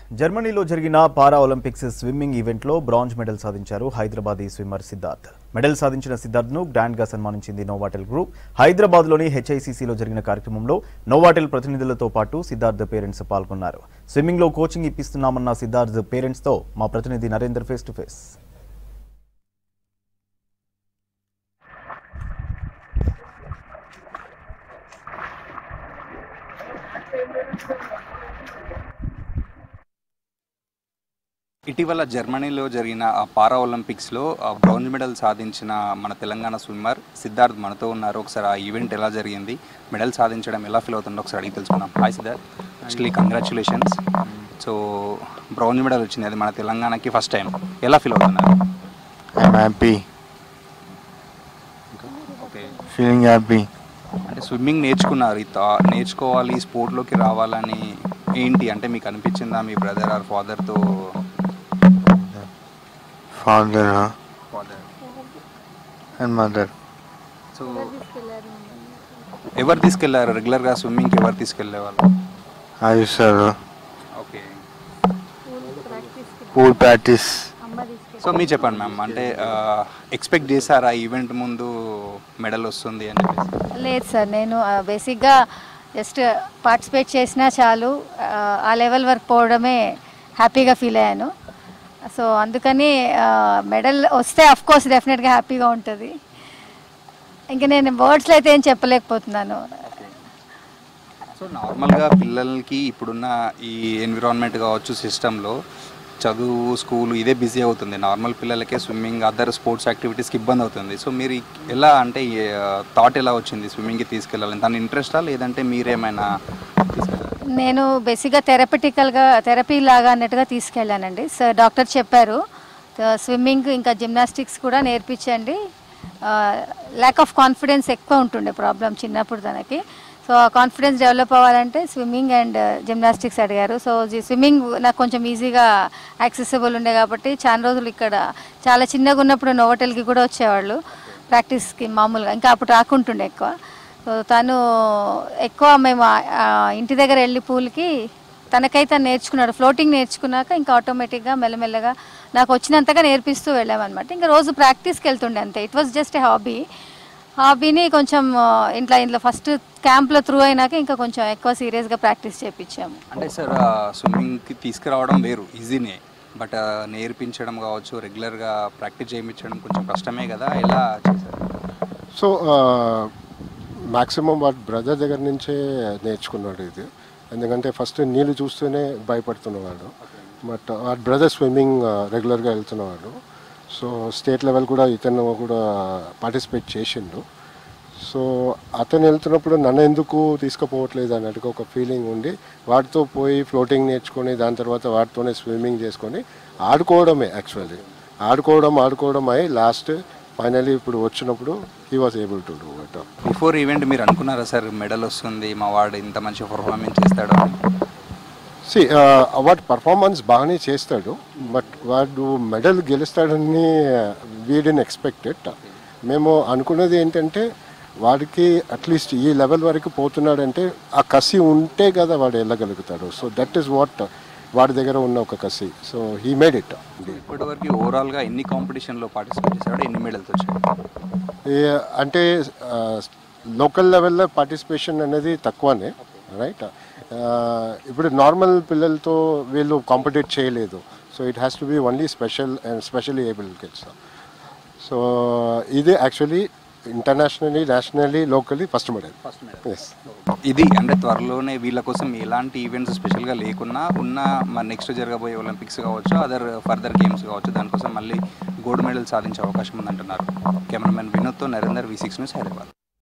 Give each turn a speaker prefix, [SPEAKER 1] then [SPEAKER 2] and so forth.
[SPEAKER 1] జర్మనీలో జరిగిన para Olympics swimming ఈవెంట్లో బ్రాంజ్ మెడల్ సాధించారు హైదరాబాదీ స్విమ్మర్ సిద్ధార్థ్ మెడల్ సాధించిన సిద్ధార్థ్ను గ్రాండ్ గా సన్మానించింది నోవాటెల్ గ్రూప్ హైదరాబాద్లోని హెచ్ఐసిసిలో జరిగిన కార్యక్రమంలో నోవాటెల్ ప్రతినిధులతో పాటు సిద్ధార్థ్ పేరెంట్స్ పాల్గొన్నారు స్విమ్మింగ్లో కోచింగ్ ఇప్పిస్తున్నామన్న సిద్ధార్థ్ పేరెంట్స్తో మా ప్రతినిధి నరేందర్ ఫేస్ టు ఫేస్
[SPEAKER 2] ఇటీవల జర్మనీలో జరిగిన ఆ పారా ఒలింపిక్స్లో ఆ బ్రౌంజ్ మెడల్ సాధించిన మన తెలంగాణ స్విమ్మర్ సిద్ధార్థ్ మనతో ఉన్నారు ఒకసారి ఆ ఈవెంట్ ఎలా జరిగింది మెడల్ సాధించడం ఎలా ఫీల్ అవుతుందో ఒకసారి అడిగి తెలుసుకుందాం hi Siddharth actually congratulations so bronze medal వచ్చింది అది మన తెలంగాణకి ఫస్ట్ టైం ఎలా ఫీల్ అవుతున్నారు
[SPEAKER 3] I'm happy,
[SPEAKER 2] okay
[SPEAKER 3] feeling happy.
[SPEAKER 2] అంటే స్విమ్మింగ్ నేర్చుకున్నారు ఈ తా- నేర్చుకోవాలి ఈ స్పోర్ట్లోకి రావాలని ఏంటి అంటే మీకు అనిపించిందా మీ బ్రదర్ ఆర్ ఫాదర్తో
[SPEAKER 3] Father huh?
[SPEAKER 2] Father
[SPEAKER 3] and mother.
[SPEAKER 2] So ఎవరు తీసుకెళ్లారు రెగ్యులర్గా స్విమ్మింగ్కి ఎవరు తీసుకెళ్లేవాళ్ళు
[SPEAKER 3] Ayush sir, huh?
[SPEAKER 2] Okay
[SPEAKER 3] pool practice.
[SPEAKER 2] So మీరు చెప్పండి మ్యామ్ అంటే ఎక్స్పెక్ట్ చేశారా ఈవెంట్ ముందు మెడల్ వస్తుంది అని చెప్పేసి
[SPEAKER 4] లేదు సార్ నేను ఆ, బేసిక్గా జస్ట్ పార్టిసిపేట్ చేసినా చాలు ఆ, ఆ లెవెల్ వరకు పోవడమే హ్యాపీగా ఫీల్ అయ్యాను సో అందుకని మెడల్ వస్తే అఫ్ కోర్స్ డెఫినెట్గా హ్యాపీగా ఉంటుంది ఇంకా నేను వర్డ్స్లో అయితే ఏం చెప్పలేకపోతున్నాను
[SPEAKER 2] సో నార్మల్గా పిల్లలకి ఇప్పుడున్న ఈ ఎన్విరాన్మెంట్ కావచ్చు సిస్టంలో చదువు స్కూల్ ఇదే బిజీ అవుతుంది నార్మల్ పిల్లలకే స్విమ్మింగ్ అదర్ స్పోర్ట్స్ యాక్టివిటీస్కి ఇబ్బంది అవుతుంది సో మీరు ఎలా అంటే థాట్ ఎలా వచ్చింది స్విమ్మింగ్కి తీసుకెళ్ళాలని తన ఇంట్రెస్టా లేదంటే మీరేమైనా తీసుకెళ్ళాలి
[SPEAKER 4] నేను బేసిక్గా థెరపటికల్గా థెరపీ లాగా అన్నట్టుగా తీసుకెళ్ళానండి సార్ డాక్టర్ చెప్పారు స్విమ్మింగ్ ఇంకా జిమ్నాస్టిక్స్ కూడా నేర్పించండి ల్యాక్ ఆఫ్ కాన్ఫిడెన్స్ ఎక్కువ ఉంటుండే ప్రాబ్లం చిన్నప్పుడు తనకి సో ఆ కాన్ఫిడెన్స్ డెవలప్ అవ్వాలంటే స్విమ్మింగ్ అండ్ జిమ్నాస్టిక్స్ అడిగారు సో స్విమ్మింగ్ నాకు కొంచెం ఈజీగా యాక్సెసిబుల్ ఉండే కాబట్టి చాలా రోజులు ఇక్కడ చాలా చిన్నగా ఉన్నప్పుడు నోవటెల్కి కూడా వచ్చేవాళ్ళు ప్రాక్టీస్కి మామూలుగా ఇంకా అప్పుడు రాకుంటుండే ఎక్కువ సో తను ఎక్కువ మేము ఆ- ఆ ఇంటి దగ్గర వెళ్ళి పూల్కి తనకై తను నేర్చుకున్నాడు ఫ్లోటింగ్ నేర్చుకున్నాక ఇంకా ఆటోమేటిక్గా మెల్లమెల్లగా నాకు వచ్చినంతగా నేర్పిస్తూ వెళ్ళామన్నమాట ఇంకా రోజు ప్రాక్టీస్కి వెళ్తుండే అంతే it was just a hobby హాబీని కొంచెం ఆ, ఇంట్లో ఇంట్లో ఫస్ట్ క్యాంప్లో త్రూ అయినాక ఇంకా కొంచెం ఎక్కువ సీరియస్గా ప్రాక్టీస్ చేయించాము
[SPEAKER 2] అంటే సార్ స్విమ్మింగ్కి తీసుకురావడం వేరు ఈజీనే బట్ నేర్పించడం కావచ్చు రెగ్యులర్గా ప్రాక్టీస్ చేయించడం కొంచెం కష్టమే కదా ఎలా చేశారు
[SPEAKER 5] సో మ్యాక్సిమం వాడు బ్రదర్ దగ్గర నుంచే నేర్చుకున్నాడు ఇది ఎందుకంటే ఫస్ట్ నీళ్ళు చూస్తూనే భయపడుతున్నవాడు బట్ వాడు బ్రదర్ స్విమ్మింగ్ రెగ్యులర్గా వెళ్తున్నవాడు సో స్టేట్ లెవెల్ కూడా ఇతను కూడా పార్టిసిపేట్ చేసిండు సో అతను వెళ్తున్నప్పుడు నన్ను ఎందుకు తీసుకుపోవట్లేదు అన్నట్టుగా ఒక ఫీలింగ్ ఉండి వాటితో పోయి ఫ్లోటింగ్ నేర్చుకొని దాని తర్వాత వాటితోనే స్విమ్మింగ్ చేసుకొని ఆడుకోవడమే యాక్చువల్లీ ఆడుకోవడం ఆడుకోవడం అయి లాస్ట్ ఫైనలీ ఇప్పుడు వచ్చినప్పుడు he was able to do it
[SPEAKER 2] before event మీరు అనుకున్నారా సార్ మెడల్ వస్తుంది మా వాడు ఇంత మంచి పర్ఫార్మెన్స్ చేస్తాడు అని
[SPEAKER 5] సి వాడు పర్ఫార్మెన్స్ బాగానే చేస్తాడు బట్ వాడు మెడల్ గెలుస్తాడని వీడిని ఎక్స్పెక్టెడ్ మేము అనుకున్నది ఏంటంటే వాడికి అట్లీస్ట్ ఈ లెవెల్ వరకు పోతున్నాడంటే ఆ కసి ఉంటే కదా వాడు వెళ్ళగలుగుతాడు సో దట్ ఈస్ వాట్ వాడి దగ్గర ఉన్న ఒక కసి సో హీ మేడ్ ఇట్
[SPEAKER 2] ఇప్పటివరకు ఓవరాల్గా ఎన్ని కాంపిటీషన్లో పార్టిసిపేట్ చేశాడు ఎన్ని మెడల్స్ వచ్చాయి
[SPEAKER 5] అంటే లోకల్ లెవెల్లో పార్టిసిపేషన్ అనేది తక్కువనే రైట్ ఇప్పుడు నార్మల్ పిల్లలతో వీళ్ళు కాంపిటేట్ చేయలేదు so it has to be only special and specially able kids so ఇది actually internationally nationally locally first medal
[SPEAKER 2] first medal
[SPEAKER 5] yes
[SPEAKER 2] ఇది అంటే త్వరలోనే వీళ్ళ కోసం ఎలాంటి ఈవెంట్స్ స్పెషల్గా లేకున్నా ఉన్న మన నెక్స్ట్ జరగబోయే ఒలింపిక్స్ కావచ్చు అదర్ ఫర్దర్ గేమ్స్ కావచ్చు దానికోసం మళ్ళీ గోల్డ్ మెడల్ సాధించే అవకాశం ఉందంటున్నారు కెమెరామెన్ వినోద్తో Narender V six news Hyderabad